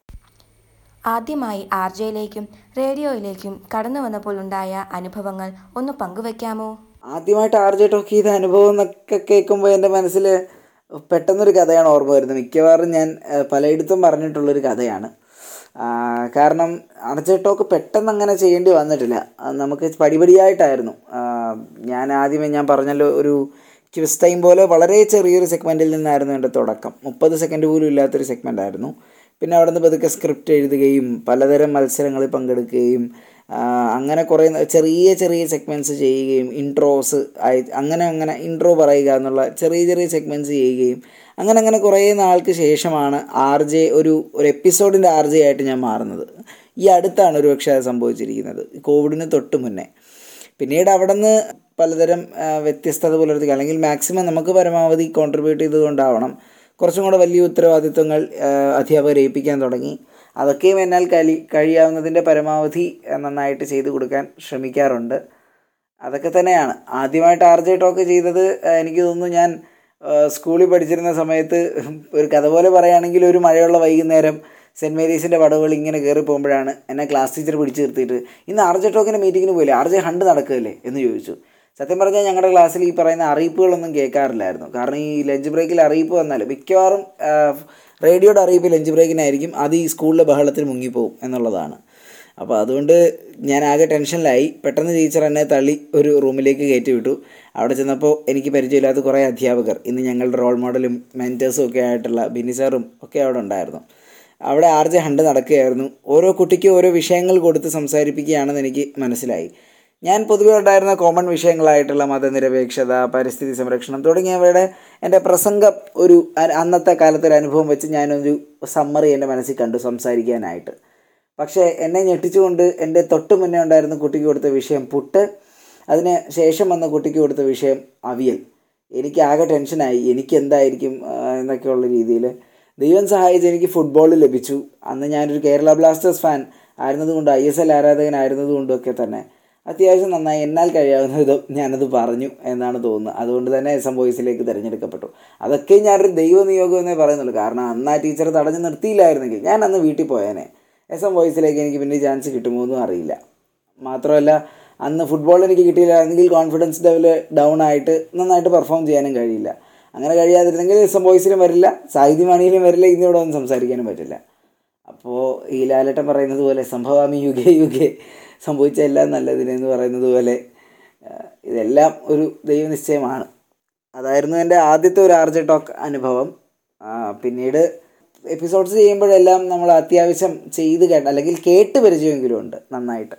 ആദ്യമായി ആർ ജെയിലേക്കും റേഡിയോയിലേക്കും കടന്നു വന്നപ്പോൾ ഉണ്ടായ അനുഭവങ്ങൾ ഒന്ന് പങ്കുവെക്കാമോ ആദ്യമായിട്ട് ആർ ജെ ടോക്ക് ചെയ്ത അനുഭവം എന്നൊക്കെ കേൾക്കുമ്പോൾ എൻ്റെ മനസ്സിൽ പെട്ടെന്നൊരു കഥയാണ് ഓർമ്മ വരുന്നത് മിക്കവാറും ഞാൻ ആ, പലയിടത്തും പറഞ്ഞിട്ടുള്ളൊരു കഥയാണ് ആ, കാരണം ആർ ജെ ടോക്ക് പെട്ടെന്ന് അങ്ങനെ ചെയ്യേണ്ടി വന്നിട്ടില്ല ആ, നമുക്ക് പടിപടിയായിട്ടായിരുന്നു ആ, ഞാൻ ആദ്യമേ ഞാൻ പറഞ്ഞല്ലോ ഒരു ക്വിസ് ടൈം പോലെ വളരെ ചെറിയൊരു സെഗ്മെൻറ്റിൽ നിന്നായിരുന്നു എൻ്റെ തുടക്കം മുപ്പത് സെക്കൻഡ് പോലും ഇല്ലാത്തൊരു സെഗ്മെൻ്റ് ആയിരുന്നു പിന്നെ അവിടെ നിന്ന് പതുക്കെ സ്ക്രിപ്റ്റ് എഴുതുകയും പലതരം മത്സരങ്ങളിൽ പങ്കെടുക്കുകയും ആ, അങ്ങനെ കുറേ ന- ചെറിയ ചെറിയ സെഗ്മെൻറ്റ്സ് ചെയ്യുകയും ഇൻട്രോസ് ആയി അങ്ങനെ അങ്ങനെ ഇൻട്രോ പറയുക എന്നുള്ള ചെറിയ ചെറിയ സെഗ്മെൻറ്റ്സ് ചെയ്യുകയും അങ്ങനെ അങ്ങനെ കുറേ നാൾക്ക് ശേഷമാണ് ആർ ജെ ഒരു ഒരു എപ്പിസോഡിൻ്റെ ആർ ജെ ആയിട്ട് ഞാൻ മാറുന്നത് ഈ അടുത്താണ് ഒരു പക്ഷേ അത് സംഭവിച്ചിരിക്കുന്നത് കോവിഡിന് തൊട്ട് മുന്നേ പിന്നീട് അവിടെ നിന്ന് പലതരം ആ, വ്യത്യസ്തത പുലർത്തുക അല്ലെങ്കിൽ മാക്സിമം നമുക്ക് പരമാവധി കോൺട്രിബ്യൂട്ട് ചെയ്തുകൊണ്ടാവണം കുറച്ചും കൂടെ വലിയ ഉത്തരവാദിത്വങ്ങൾ ആ, അധ്യാപകരെ ഏൽപ്പിക്കാൻ തുടങ്ങി അതൊക്കെയും എന്നാൽ കലി കഴിയാവുന്നതിൻ്റെ പരമാവധി ആ, നന്നായിട്ട് ചെയ്തു കൊടുക്കാൻ ശ്രമിക്കാറുണ്ട് അതൊക്കെ തന്നെയാണ് ആദ്യമായിട്ട് ആർ ജെ ടോക്ക് ചെയ്തത് ആ, എനിക്ക് തോന്നുന്നു ഞാൻ ആ, സ്കൂളിൽ പഠിച്ചിരുന്ന സമയത്ത് ഒരു കഥ പോലെ പറയുകയാണെങ്കിൽ ഒരു മഴയുള്ള വൈകുന്നേരം സെൻറ്റ് മേരീസിൻ്റെ പടവുകൾ ഇങ്ങനെ കയറി പോകുമ്പോഴാണ് എന്നെ ക്ലാസ് ടീച്ചർ പിടിച്ച് നിർത്തിയിട്ട് ഇന്ന് ആർ ജെ ടോക്കിൻ്റെ മീറ്റിങ്ങിന് പോയില്ലേ ആർ ജെ ഹണ്ട് നടക്കുകയല്ലേ എന്ന് ചോദിച്ചു സത്യം പറഞ്ഞാൽ ഞങ്ങളുടെ ക്ലാസ്സിൽ ഈ പറയുന്ന അറിയിപ്പുകളൊന്നും കേൾക്കാറില്ലായിരുന്നു കാരണം ഈ ലഞ്ച് ബ്രേക്കിൽ അറിയിപ്പ് വന്നാൽ മിക്കവാറും ആ, റേഡിയോയുടെ അറിയിപ്പ് ലഞ്ച് ബ്രേക്കിനായിരിക്കും അത് ഈ സ്കൂളിലെ ബഹളത്തിൽ മുങ്ങിപ്പോവും എന്നുള്ളതാണ് അപ്പോൾ അതുകൊണ്ട് ഞാൻ ആകെ ടെൻഷനിലായി പെട്ടെന്ന് ടീച്ചർ എന്നെ തള്ളി ഒരു റൂമിലേക്ക് കയറ്റി വിട്ടു അവിടെ ചെന്നപ്പോൾ എനിക്ക് പരിചയമില്ലാത്ത കുറേ അധ്യാപകർ ഇന്ന് ഞങ്ങളുടെ റോൾ മോഡലും മെൻറ്റേഴ്സും ഒക്കെ ആയിട്ടുള്ള ബിനി സാറും ഒക്കെ അവിടെ ഉണ്ടായിരുന്നു അവിടെ ആർ ജെ ഹണ്ട് നടക്കുകയായിരുന്നു ഓരോ കുട്ടിക്കും ഓരോ വിഷയങ്ങൾ കൊടുത്ത് സംസാരിപ്പിക്കുകയാണെന്ന് എനിക്ക് മനസ്സിലായി ഞാൻ പൊതുവെ ഉണ്ടായിരുന്ന കോമൺ വിഷയങ്ങളായിട്ടുള്ള മതനിരപേക്ഷത പരിസ്ഥിതി സംരക്ഷണം തുടങ്ങിയവയുടെ എൻ്റെ പ്രസംഗം ഒരു അ- അന്നത്തെ കാലത്തെ ഒരു അനുഭവം വെച്ച് ഞാനൊരു സമ്മറി എൻ്റെ മനസ്സിൽ കണ്ടു സംസാരിക്കാനായിട്ട് പക്ഷേ എന്നെ ഞെട്ടിച്ചുകൊണ്ട് എൻ്റെ തൊട്ട് മുന്നേ ഉണ്ടായിരുന്ന കുട്ടിക്ക് കൊടുത്ത വിഷയം പുട്ട് അതിന് ശേഷം വന്ന കുട്ടിക്ക് കൊടുത്ത വിഷയം അവിയൽ എനിക്ക് ആകെ ടെൻഷനായി എനിക്ക് എന്തായിരിക്കും ആ, എന്നൊക്കെയുള്ള രീതിയിൽ ദൈവം സഹായിച്ച് എനിക്ക് ഫുട്ബോൾ ലഭിച്ചു അന്ന് ഞാനൊരു കേരള ബ്ലാസ്റ്റേഴ്സ് ഫാൻ ആയിരുന്നതുകൊണ്ട് ഐ എസ് എൽ ആരാധകനായിരുന്നതുകൊണ്ടും ഒക്കെ തന്നെ അത്യാവശ്യം നന്നായി എന്നാൽ കഴിയാവുന്ന വിധം ഞാനത് പറഞ്ഞു എന്നാണ് തോന്നുന്നത് അതുകൊണ്ട് തന്നെ എസ് എം ബോയ്സിലേക്ക് തിരഞ്ഞെടുക്കപ്പെട്ടു അതൊക്കെ ഞാനൊരു ദൈവനിയോഗം എന്നേ പറയുന്നുള്ളൂ കാരണം അന്ന് ആ ടീച്ചർ തടഞ്ഞു നിർത്തിയില്ലായിരുന്നെങ്കിൽ ഞാൻ അന്ന് വീട്ടിൽ പോയേനെ എസ് എം ബോയ്സിലേക്ക് എനിക്ക് പിന്നെ ചാൻസ് കിട്ടുമോ എന്നും അറിയില്ല മാത്രമല്ല അന്ന് ഫുട്ബോൾ എനിക്ക് കിട്ടിയില്ലായിരുന്നെങ്കിൽ കോൺഫിഡൻസ് ലെവൽ ഡൗൺ ആയിട്ട് നന്നായിട്ട് പെർഫോം ചെയ്യാനും കഴിയില്ല അങ്ങനെ കഴിയാതിരുന്നെങ്കിൽ എസ് എം ബോയ്സിലും വരില്ല സാഹിത്യവാണിയിലും വരില്ല ഇന്നിവിടെ ഒന്നും സംസാരിക്കാനും പറ്റില്ല അപ്പോൾ ഈ ലാലേട്ടൻ പറയുന്നത് പോലെ സംഭവാമി യുഗേ യുഗേ സംഭവിച്ച എല്ലാം നല്ലതിനെന്ന് പറയുന്നത് പോലെ ആ, ഇതെല്ലാം ഒരു ദൈവനിശ്ചയമാണ് അതായിരുന്നു എൻ്റെ ആദ്യത്തെ ഒരു ആർജെ ടോക്ക് അനുഭവം ആ, പിന്നീട് എപ്പിസോഡ്സ് ചെയ്യുമ്പോഴെല്ലാം നമ്മൾ അത്യാവശ്യം ചെയ്ത് കേട്ട അല്ലെങ്കിൽ കേട്ട് പരിചയമെങ്കിലും ഉണ്ട് നന്നായിട്ട്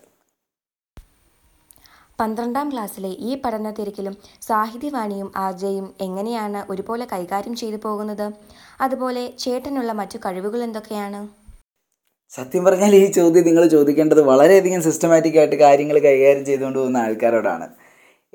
പന്ത്രണ്ടാം ക്ലാസ്സിലെ ഈ പഠന തിരക്കിലും സാഹിത്യവാണിയും ആർജയും എങ്ങനെയാണ് ഒരുപോലെ കൈകാര്യം ചെയ്തു പോകുന്നത് അതുപോലെ ചേട്ടനുള്ള മറ്റു കഴിവുകൾ എന്തൊക്കെയാണ് സത്യം പറഞ്ഞാൽ ഈ ചോദ്യം നിങ്ങൾ ചോദിക്കേണ്ടത് വളരെയധികം സിസ്റ്റമാറ്റിക് ആയിട്ട് കാര്യങ്ങൾ കൈകാര്യം ചെയ്തുകൊണ്ട് പോകുന്ന ആൾക്കാരോടാണ്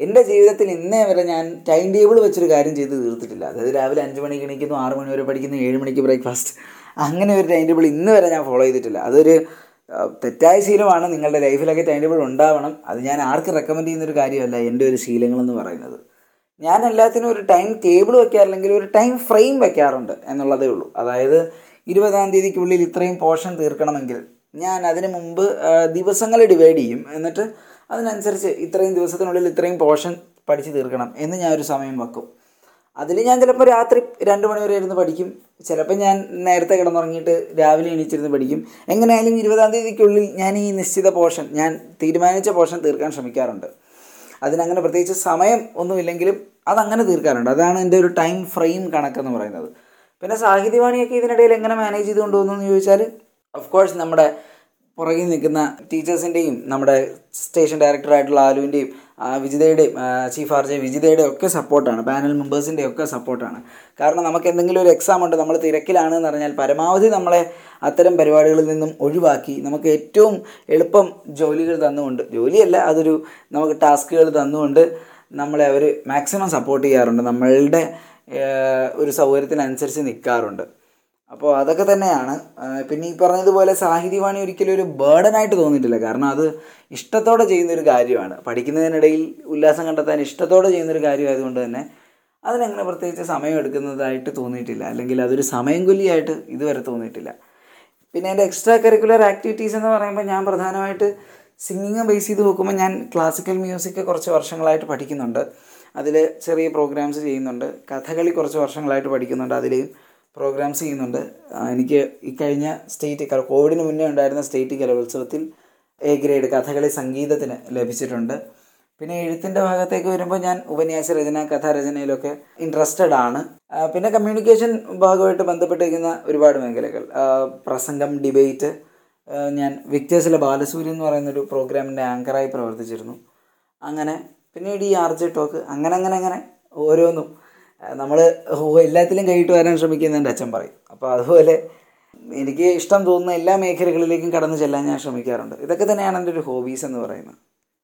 എൻ്റെ ജീവിതത്തിൽ ഇന്നേ വരെ ഞാൻ ടൈം ടേബിൾ വെച്ചൊരു കാര്യം ചെയ്ത് തീർത്തിട്ടില്ല അതായത് രാവിലെ അഞ്ച് മണിക്ക് എണീക്കുന്നു ആറ് മണി വരെ പഠിക്കുന്നു ഏഴ് മണിക്ക് ബ്രേക്ക്ഫാസ്റ്റ് അങ്ങനെ ഒരു ടൈം ടേബിൾ ഇന്ന് വരെ ഞാൻ ഫോളോ ചെയ്തിട്ടില്ല അതൊരു ആ, തെറ്റായ ശീലമാണ് നിങ്ങളുടെ ലൈഫിലൊക്കെ ടൈം ടേബിൾ ഉണ്ടാവണം അത് ഞാൻ ആർക്ക് റെക്കമെൻഡ് ചെയ്യുന്നൊരു കാര്യമല്ല എൻ്റെ ഒരു ശീലങ്ങളെന്ന് പറയുന്നത് ഞാൻ എല്ലാത്തിനും ഒരു ടൈം ടേബിൾ വെക്കാറില്ലെങ്കിൽ ഒരു ടൈം ഫ്രെയിം വെക്കാറുണ്ട് എന്നുള്ളതേ ഉള്ളൂ അതായത് ഇരുപതാം തീയതിക്കുള്ളിൽ ഇത്രയും പോർഷൻ തീർക്കണമെങ്കിൽ ഞാൻ അതിന് മുമ്പ് ആ, ദിവസങ്ങൾ ഡിവൈഡ് ചെയ്യും എന്നിട്ട് അതിനനുസരിച്ച് ഇത്രയും ദിവസത്തിനുള്ളിൽ ഇത്രയും പോർഷൻ പഠിച്ച് തീർക്കണം എന്ന് ഞാൻ ഒരു സമയം വെക്കും അതിൽ ഞാൻ ചിലപ്പോൾ രാത്രി രണ്ട് മണി വരെ ഇരുന്ന് പഠിക്കും ചിലപ്പോൾ ഞാൻ നേരത്തെ കിടന്നുറങ്ങിയിട്ട് രാവിലെ എണീച്ചിരുന്ന് പഠിക്കും എങ്ങനെയായാലും ഇരുപതാം തീയതിക്കുള്ളിൽ ഞാൻ ഈ നിശ്ചിത പോർഷൻ ഞാൻ തീരുമാനിച്ച പോർഷൻ തീർക്കാൻ ശ്രമിക്കാറുണ്ട് അതിനങ്ങനെ പ്രത്യേകിച്ച് സമയം ഒന്നുമില്ലെങ്കിലും അതങ്ങനെ തീർക്കാറുണ്ട് അതാണ് എൻ്റെ ഒരു ടൈം ഫ്രെയിം കണക്കെന്ന് പറയുന്നത് പിന്നെ സാഹിത്യവാണിയൊക്കെ ഇതിനിടയിൽ എങ്ങനെ മാനേജ് ചെയ്ത് കൊണ്ടുപോകുന്നു എന്ന് ചോദിച്ചാൽ ഓഫ് കോഴ്സ് നമ്മുടെ പുറകിൽ നിൽക്കുന്ന ടീച്ചേഴ്സിൻ്റെയും നമ്മുടെ സ്റ്റേഷൻ ഡയറക്ടറായിട്ടുള്ള ആലുവിൻ്റെയും വിജിതയുടെയും ചീഫ് ആർ ജെ വിജിതയുടെയും ഒക്കെ സപ്പോർട്ടാണ് പാനൽ മെമ്പേഴ്സിൻ്റെയും ഒക്കെ സപ്പോർട്ടാണ് കാരണം നമുക്ക് എന്തെങ്കിലും ഒരു എക്സാം ഉണ്ട് നമ്മൾ തിരക്കിലാണ് എന്ന് പറഞ്ഞാൽ പരമാവധി നമ്മളെ അത്തരം പരിപാടികളിൽ നിന്നും ഒഴിവാക്കി നമുക്ക് ഏറ്റവും എളുപ്പം ജോലികൾ തന്നുകൊണ്ട് ജോലിയല്ല അതൊരു നമുക്ക് ടാസ്കുകൾ തന്നുകൊണ്ട് നമ്മളെ അവർ മാക്സിമം സപ്പോർട്ട് ചെയ്യാറുണ്ട് നമ്മളുടെ ഏഹ്, ഒരു സൗകര്യത്തിനനുസരിച്ച് നിൽക്കാറുണ്ട് അപ്പോൾ അതൊക്കെ തന്നെയാണ് ആ, പിന്നെ ഈ പറഞ്ഞതുപോലെ സാഹിത്യവാണി ഒരിക്കലും ഒരു ബേർഡനായിട്ട് തോന്നിയിട്ടില്ല കാരണം അത് ഇഷ്ടത്തോടെ ചെയ്യുന്നൊരു കാര്യമാണ് പഠിക്കുന്നതിനിടയിൽ ഉല്ലാസം കണ്ടെത്താൻ ഇഷ്ടത്തോടെ ചെയ്യുന്നൊരു കാര്യമായതുകൊണ്ട് തന്നെ അതിനങ്ങനെ പ്രത്യേകിച്ച് സമയം എടുക്കുന്നതായിട്ട് തോന്നിയിട്ടില്ല അല്ലെങ്കിൽ അതൊരു സമയം കൊല്ലിയായിട്ട് ഇതുവരെ തോന്നിയിട്ടില്ല പിന്നെ എൻ്റെ എക്സ്ട്രാ കരിക്കുലർ ആക്ടിവിറ്റീസ് എന്ന് പറയുമ്പോൾ ഞാൻ പ്രധാനമായിട്ട് സിംഗിങ് ബേസ് ചെയ്ത് നോക്കുമ്പോൾ ഞാൻ ക്ലാസിക്കൽ മ്യൂസിക് കുറച്ച് വർഷങ്ങളായിട്ട് പഠിക്കുന്നുണ്ട് അതിൽ ചെറിയ പ്രോഗ്രാംസ് ചെയ്യുന്നുണ്ട് കഥകളി കുറച്ച് വർഷങ്ങളായിട്ട് പഠിക്കുന്നുണ്ട് അതിലെയും പ്രോഗ്രാംസ് ചെയ്യുന്നുണ്ട് ആ, എനിക്ക് ഈ കഴിഞ്ഞ സ്റ്റേറ്റ് കല കോവിഡിന് മുന്നേ ഉണ്ടായിരുന്ന സ്റ്റേറ്റ് കലോത്സവത്തിൽ എ ഗ്രേഡ് കഥകളി സംഗീതത്തിന് ലഭിച്ചിട്ടുണ്ട് പിന്നെ എഴുത്തിൻ്റെ ഭാഗത്തേക്ക് വരുമ്പോൾ ഞാൻ ഉപന്യാസ രചന കഥാരചനയിലൊക്കെ ഇൻട്രസ്റ്റഡ് ആണ് ആ, പിന്നെ കമ്മ്യൂണിക്കേഷൻ ഭാഗമായിട്ട് ബന്ധപ്പെട്ടിരിക്കുന്ന ഒരുപാട് മേഖലകൾ ആ, പ്രസംഗം ഡിബേറ്റ് ഞാൻ വിക്ടേഴ്സിലെ ബാലസൂര്യൻ എന്ന് പറയുന്നൊരു പ്രോഗ്രാമിൻ്റെ ആങ്കറായി പ്രവർത്തിച്ചിരുന്നു അങ്ങനെ പിന്നീട് ഈ ആർജെ ടോക്ക് അങ്ങനെ അങ്ങനെ അങ്ങനെ ഓരോന്നും നമ്മൾ എല്ലാത്തിലും കൈയിട്ട് വരാൻ ശ്രമിക്കുന്ന എൻ്റെ അച്ഛൻ പറയും അപ്പോൾ അതുപോലെ എനിക്ക് ഇഷ്ടം തോന്നുന്ന എല്ലാ മേഖലകളിലേക്കും കടന്നു ചെല്ലാൻ ഞാൻ ശ്രമിക്കാറുണ്ട് ഇതൊക്കെ തന്നെയാണ് എൻ്റെ ഒരു ഹോബീസ് എന്ന് പറയുന്നത്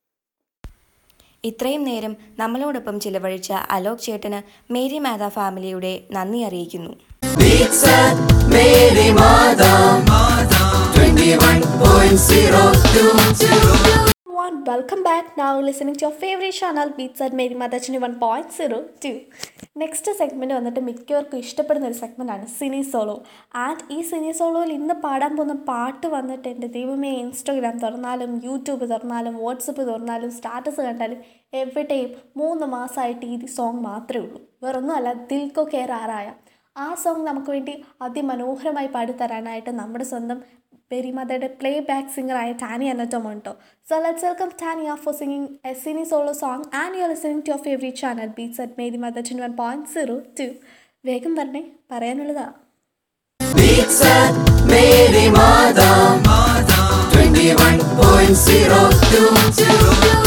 ഇത്രയും നേരം നമ്മളോടൊപ്പം ചിലവഴിച്ച അലോക് ചേട്ടന് മേരി മാതാ ഫാമിലിയുടെ നന്ദി അറിയിക്കുന്നു Beats at Mary Mada 21.02 Everyone, welcome back. Now listening to your favorite channel Beats at Mary Madachini 1.02. Next segment വന്നിട്ട് മിക്കവർക്കും ഇഷ്ടപ്പെടുന്ന ഒരു സെഗ്മെൻ്റാണ് സിനി സോളോ ആൻഡ് ഈ സിനി സോളോയിൽ ഇന്ന് പാടാൻ പോകുന്ന പാട്ട് വന്നിട്ട് എൻ്റെ ദൈവമേ ഇൻസ്റ്റഗ്രാം തുറന്നാലും യൂട്യൂബ് തുറന്നാലും വാട്സപ്പ് തുറന്നാലും സ്റ്റാറ്റസ് കണ്ടാലും എവിടെയും മൂന്ന് മാസമായിട്ട് ഈ സോങ് മാത്രമേ ഉള്ളൂ വേറൊന്നുമല്ല ദിൽക്കോ കെയർ ആറായ ആ സോങ് നമുക്ക് വേണ്ടി അതിമനോഹരമായി പാടിത്തരാനായിട്ട് നമ്മുടെ സ്വന്തം പെരിമതയുടെ പ്ലേ ബാക്ക് സിംഗറായ ടാനി അനറ്റോമോണ്ടോ so let's welcome Taniya for singing a cine solo song and you are listening to your favourite channel beats at Mary mother twenty one point zero two വേഗം പറഞ്ഞേ പറയാനുള്ളതാ Beats at Mary Mada 21.02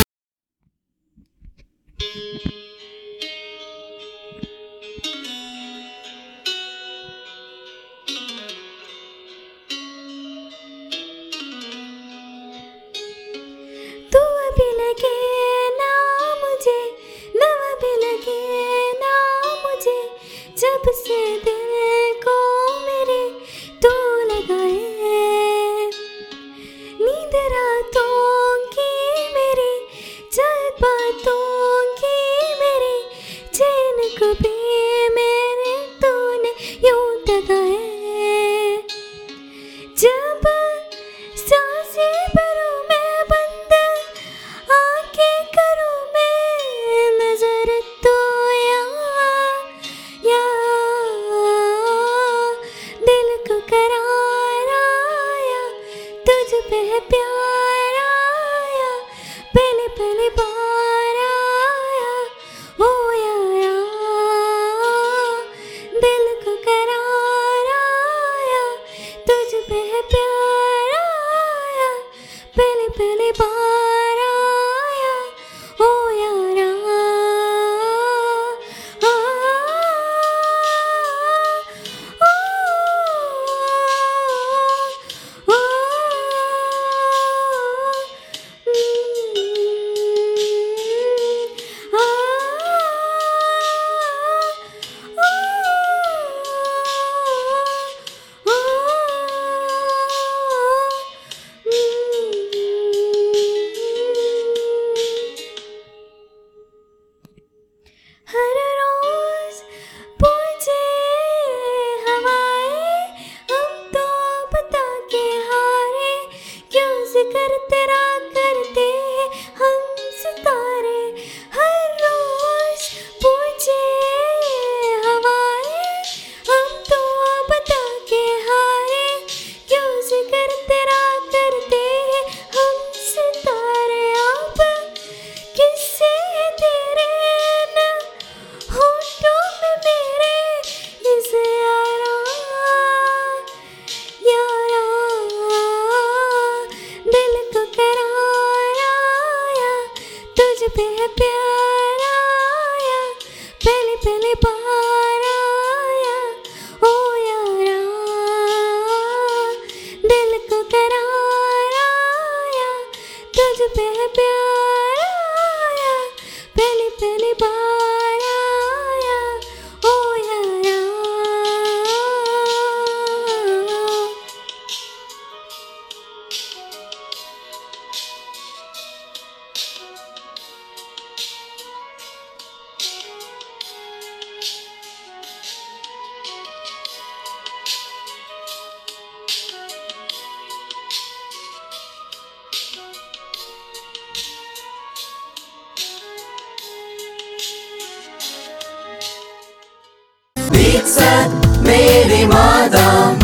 तू अभी लगे ना मुझे नव भी लगे ना मुझे जब से दिल को मेरे तू लगाए नींद रातों की मेरी चल बातों की मेरी चैन को भी मेरे तूने यूं दगाए जब सांसें भरूं मैं बंद आंखें करूं मैं नजर तो यहाँ यहाँ Beats at Mary Mada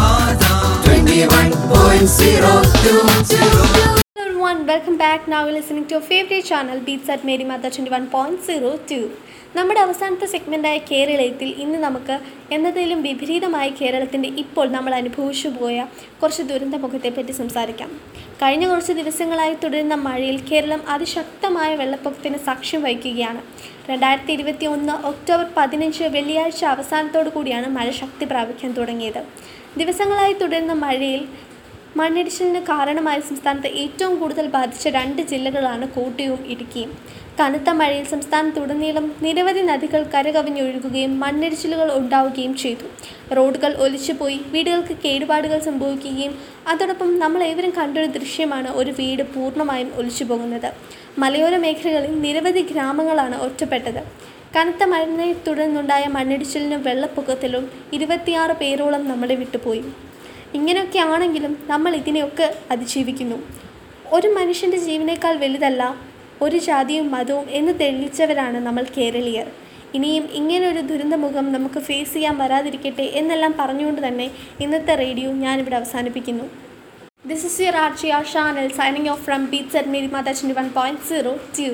21.02 everyone, welcome back. Now you're listening to your favorite channel, Beats at Mary Mother 21.02. നമ്മുടെ അവസാനത്തെ സെഗ്മെൻ്റായ കേരളത്തിൽ ഇന്ന് നമുക്ക് എന്നതിലും വിപരീതമായി കേരളത്തിൻ്റെ ഇപ്പോൾ നമ്മൾ അനുഭവിച്ചു പോയ കുറച്ച് ദുരന്ത മുഖത്തെപ്പറ്റി സംസാരിക്കാം കഴിഞ്ഞ കുറച്ച് ദിവസങ്ങളായി തുടരുന്ന മഴയിൽ കേരളം അതിശക്തമായ വെള്ളപ്പൊക്കത്തിന് സാക്ഷ്യം വഹിക്കുകയാണ് രണ്ടായിരത്തി ഇരുപത്തി ഒന്ന് ഒക്ടോബർ പതിനഞ്ച് വെള്ളിയാഴ്ച അവസാനത്തോടു കൂടിയാണ് മഴ ശക്തി പ്രാപിക്കാൻ തുടങ്ങിയത് ദിവസങ്ങളായി തുടരുന്ന മഴയിൽ മണ്ണിടിച്ചിലിന് കാരണമായ സംസ്ഥാനത്ത് ഏറ്റവും കൂടുതൽ ബാധിച്ച രണ്ട് ജില്ലകളാണ് കോട്ടയവും ഇടുക്കിയും കനത്ത മഴയിൽ സംസ്ഥാനത്തുടനീളം നിരവധി നദികൾ കരകവിഞ്ഞൊഴുകുകയും മണ്ണിടിച്ചിലുകൾ ഉണ്ടാവുകയും ചെയ്തു റോഡുകൾ ഒലിച്ചുപോയി വീടുകൾക്ക് കേടുപാടുകൾ സംഭവിക്കുകയും അതോടൊപ്പം നമ്മൾ ഏവരും കണ്ടൊരു ദൃശ്യമാണ് ഒരു വീട് പൂർണ്ണമായും ഒലിച്ചു പോകുന്നത് മലയോര മേഖലകളിൽ നിരവധി ഗ്രാമങ്ങളാണ് ഒറ്റപ്പെട്ടത് കനത്ത മഴയെ തുടർന്നുണ്ടായ മണ്ണിടിച്ചിലിനും വെള്ളപ്പൊക്കത്തിലും ഇരുപത്തിയാറ് പേരോളം നമ്മളെ വിട്ടുപോയി ഇങ്ങനെയൊക്കെ ആണെങ്കിലും നമ്മൾ ഇതിനെയൊക്കെ അതിജീവിക്കുന്നു ഒരു മനുഷ്യൻ്റെ ജീവനേക്കാൾ വലുതല്ല ഒരു ജാതിയും മതവും എന്ന് തെളിയിച്ചവരാണ് നമ്മൾ കേരളീയർ ഇനിയും ഇങ്ങനെ ഒരു ദുരന്തമുഖം നമുക്ക് ഫേസ് ചെയ്യാൻ വരാതിരിക്കട്ടെ എന്നെല്ലാം പറഞ്ഞുകൊണ്ട് തന്നെ ഇന്നത്തെ റേഡിയോ ഞാനിവിടെ അവസാനിപ്പിക്കുന്നു this is your R J R Shanal signing off from beats at Mary Matha twenty one point zero two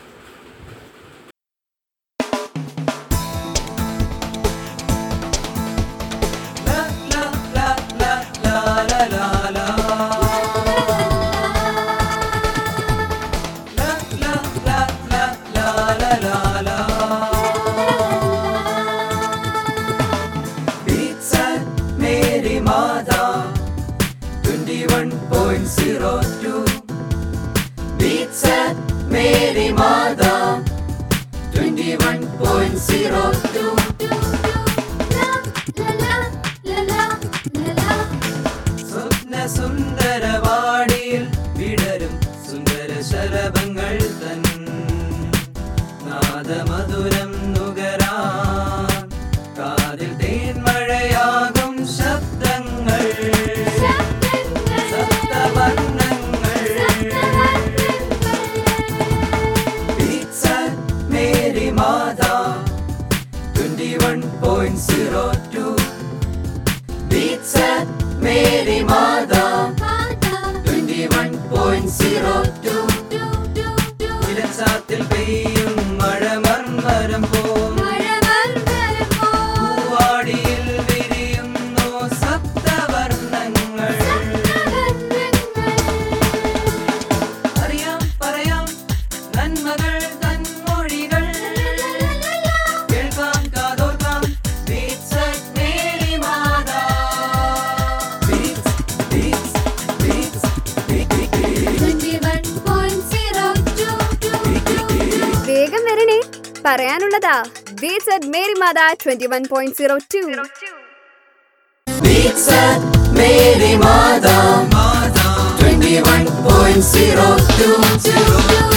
Beats at Mary Mada 21.02 Beats at Mary Mada 21.02 സ്വപ്ന സുന്ദരവാടിയിൽ വിടരും സുന്ദര ശലഭങ്ങൾ തൻ നാദമധുരം നുകരാൻ കാതിൽ തേൻമഴയാകും ശബ്ദങ്ങൾ സപ്തവർണ്ണങ്ങൾ Beats at Mary Mada 21.02 Beats at Mary Mada 21.02 ഇലച്ചാത്തിൽ പെയ്യും മഴ മർമരം പോം പൂവാടിയിൽ വിരിയുന്നു സപ്തവർണ്ണങ്ങൾ അറിയാം പറയാം നന്മകൾ തന്മൊഴികൾ കേൾക്കാം കാതോർക്കാം Beats at Mary Mada. Beats, beats, beats, വേഗം വരണേ പറയാനുള്ളതാ beats at Mary Matha twenty one point zero two beats at Mary Mada. 21.02